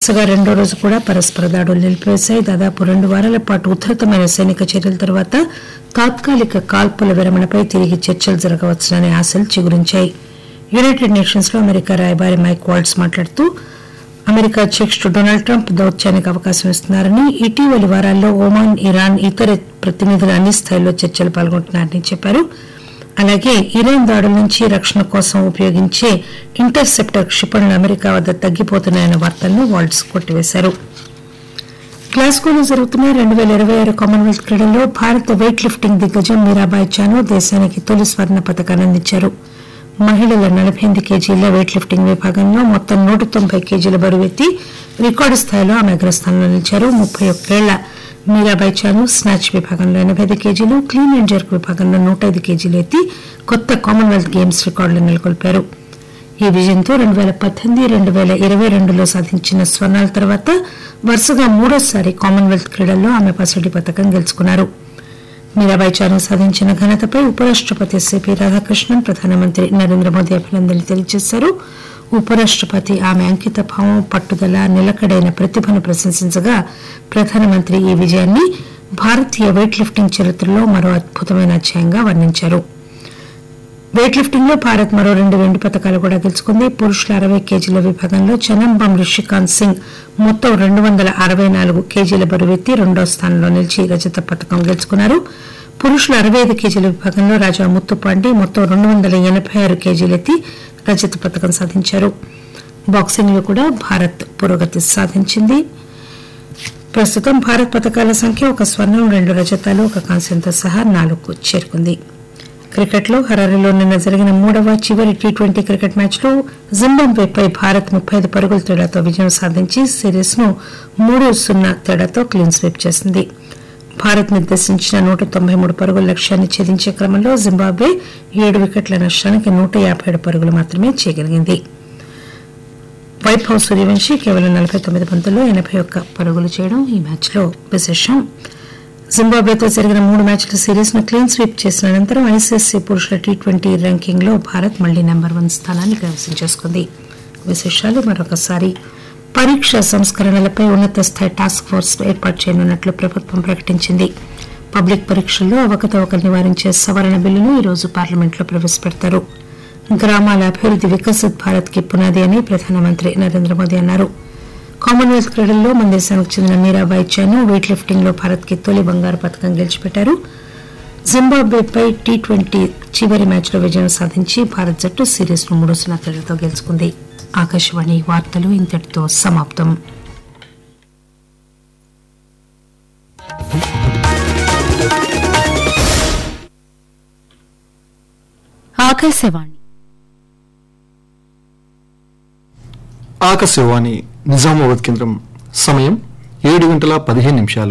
వరుసగా రెండో రోజు కూడా పరస్పర దాడులు నిలిపివేశాయి దాదాపు రెండు వారాల పాటు ఉధృతమైన సైనిక చర్యల తర్వాత తాత్కాలిక కాల్పుల విరమణపై తిరిగి చర్చలు జరగవచ్చుననే ఆశలు చిగురించాయి యునైటెడ్ నేషన్స్ లో అమెరికా రాయబారి మైక్ వాల్ట్స్ మాట్లాడుతూ అమెరికా అధ్యక్షుడు డొనాల్డ్ ట్రంప్ దౌత్యానికి అవకాశం ఇస్తున్నారని ఇటీవలి వారాల్లో ఒమాన్ ఇరాన్ ఇతర ప్రతినిధులు అన్ని స్థాయిల్లో చర్చలు పాల్గొంటున్నారని చెప్పారు అలాగే ఇరాన్ దాడుల నుంచి రక్షణ కోసం ఉపయోగించే ఇంటర్సెప్టర్ క్షిపణులు అమెరికా వద్ద తగ్గిపోతున్నాయన్న వార్తలను వాల్ట్స్ కొట్టివేశారు గ్లాస్గోలో జరుగుతున్న రెండు వేల ఇరవై ఆరు కామన్వెల్త్ క్రీడల్లో భారత వెయిట్ లిఫ్టింగ్ దిగ్గజం మీరాబాయ్ చాను దేశానికి తొలి స్వర్ణ పథకాన్ని అందించారు మహిళల నలభై ఎనిమిది కేజీల వెయిట్ లిఫ్టింగ్ విభాగంలో మొత్తం నూట తొంభై కేజీల బరువెత్తి రికార్డు స్థాయిలో ఆమె అగ్రస్థానంలో నిలిచారు ముప్పై ఒక్కేళ్ల మీరాబాయ్ చాను స్నాచ్ విభాగంలో ఎనభై ఐదు కేజీలు క్లీన్ అండ్ జర్క్ విభాగంలో నూట ఐదు కేజీలు ఎత్తి కొత్త కామన్వెల్త్ గేమ్స్ రికార్డులు నెలకొల్పారు ఈ విజయంతో రెండు వేల పద్దెనిమిది రెండు వేల ఇరవై రెండులో సాధించిన స్వర్ణాల తర్వాత వరుసగా మూడోసారి కామన్వెల్త్ క్రీడల్లో ఆమె పసిడి పథకం గెలుచుకున్నారు మీరాబాయి చాను సాధించిన ఘనతపై ఉపరాష్టపతి సిపి రాధాకృష్ణన్ ప్రధానమంత్రి నరేంద్ర మోదీ అభినందనలు తెలియజేశారు ఉపరాష్టపతి ఆమె అంకిత భావం పట్టుదల నిలకడైన ప్రతిభను ప్రశంసించగా ప్రధానమంత్రి ఈ విజయాన్ని భారతీయ వెయిట్ లిఫ్టింగ్ చరిత్రలో మరో అద్భుతమైన అధ్యాయంగా వర్ణించారు వెయిట్ లిఫ్టింగ్ లో భారత్ మరో రెండు వెండి పథకాలు కూడా గెలుచుకుంది పురుషుల అరవై కేజీల విభాగంలో చనంబం రిషికాంత్ సింగ్ మొత్తం రెండు వందల అరవై నాలుగు కేజీల బరువెత్తి రెండో స్థానంలో నిలిచి రజత పథకం గెలుచుకున్నారు పురుషుల అరవై ఐదు కేజీల విభాగంలో రాజా ముత్తుపాండి మొత్తం రెండు వందల ఎనభై ఆరు కేజీలెత్తి రజత పథకం సాధించారు బాక్సింగ్ లో కూడా భారత్ పురోగతి సాధించింది ప్రస్తుతం భారత్ పథకాల సంఖ్య ఒక స్వర్ణం రెండు రజతాలు ఒక కాంస్యంతో సహా నాలుగుకు చేరుకుంది క్రికెట్ లో హరారీలో నిన్న జరిగిన మూడవ చివరి టీ ట్వంటీ క్రికెట్ మ్యాచ్ లో జింబాబ్వేపై భారత్ ముప్పై ఐదు పరుగుల తేడాతో విజయం సాధించి సిరీస్ ను మూడు సున్నా తేడాతో క్లీన్ స్వీప్ చేసింది భారత్ నిర్దేశించిన నూట తొంభై మూడు పరుగుల లక్ష్యాన్ని ఛేదించే క్రమంలో జింబాబ్వే ఏడు వికెట్ల నష్టానికి నూట యాభై ఏడు పరుగులు మాత్రమే చేయగలిగింది వైభవ్ సూర్యవంశీ కేవలం నలభై తొమ్మిది బంతుల్లో ఎనభై ఒక్క పరుగులు చేయడం ఈ మ్యాచ్ లో విశేషం జింబాబ్వేతో జరిగిన మూడు మ్యాచ్ల సిరీస్ ను క్లీన్ స్వీప్ చేసిన అనంతరం ఐసీఎస్సీ పురుషుల టీ ట్వంటీ ర్యాంకింగ్ లో భారత్ మళ్లీ నెంబర్ వన్ స్థానాన్ని కైవసం చేసుకుంది విశేషాలు మరొకసారి పరీక్ష సంస్కరణలపై ఉన్నత స్థాయి టాస్క్ ఫోర్స్ ఏర్పాటు చేయనున్నట్లు ప్రభుత్వం ప్రకటించింది పబ్లిక్ పరీక్షల్లో అవకతవకలు నివారించే సవరణ బిల్లును ఈరోజు పార్లమెంట్లో ప్రవేశపెడతారు గ్రామాల అభివృద్ది వికసిత్ భారత్ కి పునాది అని ప్రధానమంత్రి నరేంద్ర మోదీ అన్నారు కామన్వెల్త్ క్రీడల్లో మన దేశానికి చెందిన మీరాబాయి చాను వెయిట్ లిఫ్టింగ్ లో భారత్ కి తొలి బంగారు పథకం గెలిచిపెట్టారు జింబాబ్వేపై టీ ట్వంటీ చివరి మ్యాచ్ లో విజయం సాధించి భారత్ జట్టు సిరీస్ ను మూడు సున్నా తేడాతో గెలుచుకుంది ఆకాశవాణి వార్తలు ఇంతటితో సమాప్తం ఆకాశవాణి ఆకాశవాణి నిజామాబాద్ కేంద్రం సమయం ఏడు గంటల పదిహేను నిమిషాలు